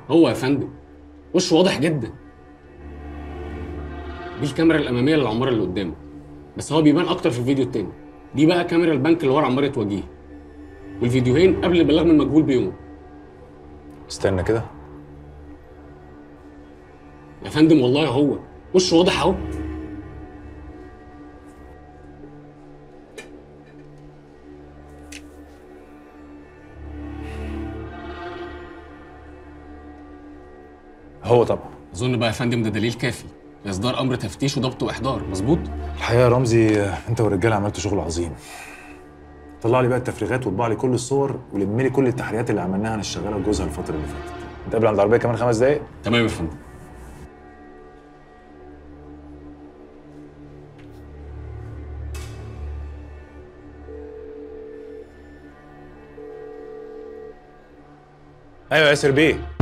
هو يا فندم وشه واضح جدا دي الكاميرا الاماميه للعماره اللي قدامه بس هو بيبان اكتر في الفيديو التاني دي بقى كاميرا البنك اللي ورا عماره وجيه والفيديوهين قبل البلاغ من المجهول بيوم استنى كده يا فندم والله هو وشه واضح اهو هو طبعا اظن بقى يا فندم ده دليل كافي لاصدار امر تفتيش وضبط واحضار مظبوط الحقيقه يا رمزي آه، انت والرجاله عملتوا شغل عظيم طلع لي بقى التفريغات وطبع لي كل الصور ولم لي كل التحريات اللي عملناها عن الشغاله وجوزها الفتره اللي فاتت نتقابل عند العربيه كمان خمس دقايق تمام يا فندم ايوه ياسر بيه